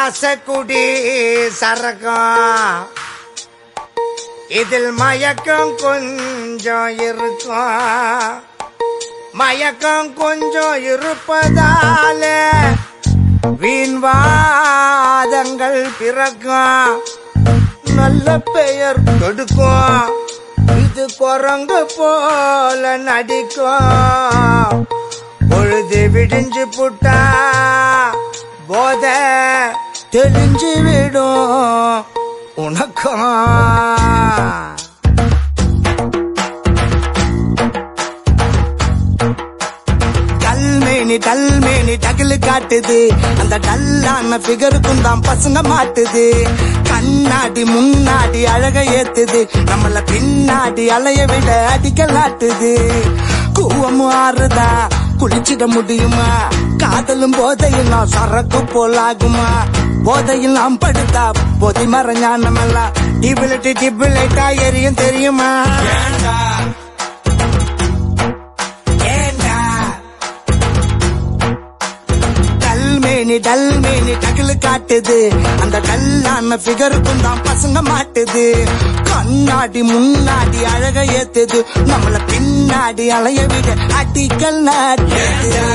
ராசக்குடி சரகம் இதில் மயக்கம் கொஞ்சம் இருக்கும் மயக்கம் கொஞ்சம் இருப்பதால வீண்வாதங்கள் பிறக்கும் நல்ல பெயர் கெடுக்கும் இது குரங்கு போல நடிக்கும் பொழுது விடிஞ்சு புட்டா போத தெளிஞ்சு விடும் உனக்கும் டல்மேனி டல்மேனி டகிலு காட்டுது அந்த டல்லான ஃபிகருக்கும் தான் பசங்க மாட்டுது கண்ணாடி முன்னாடி அழக ஏத்துது நம்மள பின்னாடி அலைய விட அடிக்கலாட்டுது கூவமும் ஆறுதா குளிச்சிட முடியுமா காதலும் போதையெல்லாம் சரக்கு போலாகுமா போதையெல்லாம் படுத்தா போதை மறைஞானமெல்லாம் டிபிலிட்டி டிபிலைட்டா எரியும் தெரியுமா ஏண்டா ஏண்டா டல்மேனி டல்மேனி டகிலு காட்டுது அந்த டல்லான ஃபிகருக்கும் தான் பசங்க மாட்டுது கண்ணாடி முன்னாடி அழக ஏத்துது நம்மள பின்னாடி அலைய விட அடிக்கல் நாட்டுது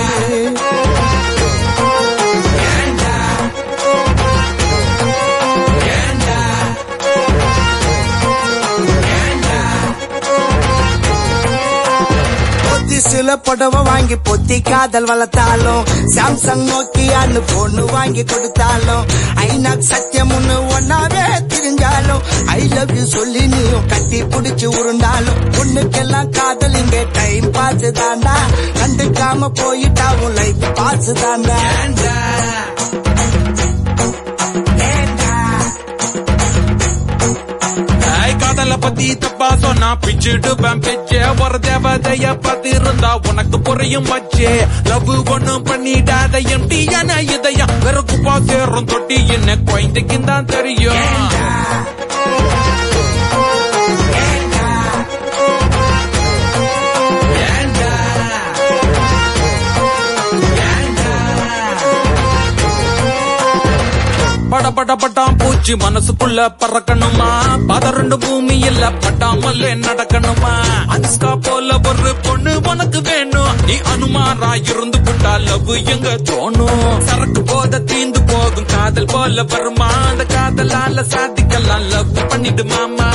பொத்தி சில புடவை வாங்கி பொத்தி காதல் வளர்த்தாலும் சாம்சங் நோக்கியான்னு பொண்ணு வாங்கி கொடுத்தாலும் ஐநாக் சத்தியம் ஒண்ணு ஒன்னாவே தெரிஞ்சாலும் ஐ லவ் யூ சொல்லி நீயும் கட்டி புடிச்சு உருண்டாலும் பொண்ணுக்கெல்லாம் காதல் இங்க டைம் பாஸ் தாண்டா கண்டுக்காம போயிட்டா உன் லைஃப் பாஸ் தாண்டா ஐ காதல பத்தி தப்பா சொன்னா பிச்சுடுவேன் பெச்சே ஒரு தேவதைய பத்தி இருந்தா உனக்கு புரியும் வச்சே லவ் ஒண்ணு பண்ணிடாத எம்டியான இதயம் வெறுக்குப்பா சேரும் தொட்டி என்ன குழந்தைக்கு தான் தெரியும் பட பட பட்டாம் பூச்சி மனசுக்குள்ள பறக்கணுமா பதறண்டு பூமி இல்ல பட்டாமல்ல நடக்கணுமா அனுஷ்கா போல ஒரு பொண்ணு உனக்கு வேணும் நீ அனுமாரா இருந்து விட்டா லவ் எங்க தோணும் சரக்கு போத தீந்து போகும் காதல் போல வருமா அந்த காதலால சாதிக்கலாம் லவ் பண்ணிடு மாமா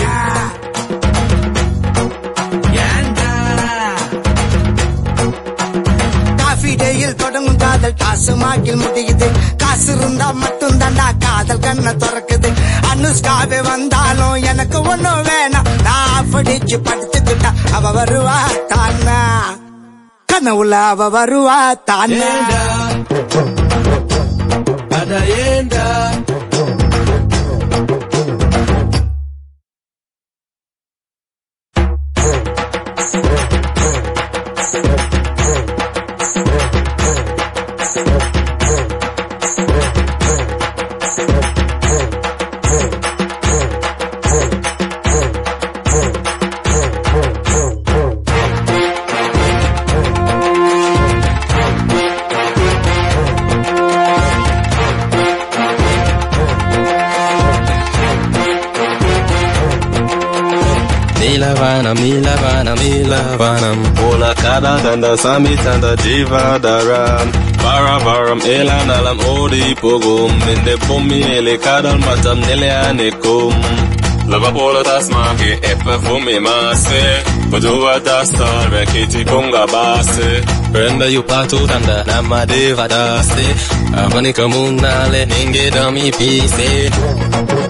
காஃபி டேயில் தொடங்கும் காதல் காசு மாக்கில் முடியுது காசு இருந்தா மட்டும் தாண்டா காதல் கண்ணை திறக்குது அனுஷ்காவே வந்தாலும் எனக்கு ஒண்ணும் வேணாம் நான் படிச்சு படுத்துக்கிட்டா அவ வருவா தானா கனவுல அவ வருவா தானா அட ஏண்டா Milavanam, Milavanam, Milavanam. Ola kada tanda sami tanda jivadaram. Varavaram elanalam odi pogum. Minde bumi ele kadal matam nele anekum. Lava pola tasmaki epa fumi mase. Pajua dastar rekiti kunga base. Brenda yupatu tanda nama deva daste. Avanika munale ninge dami pise.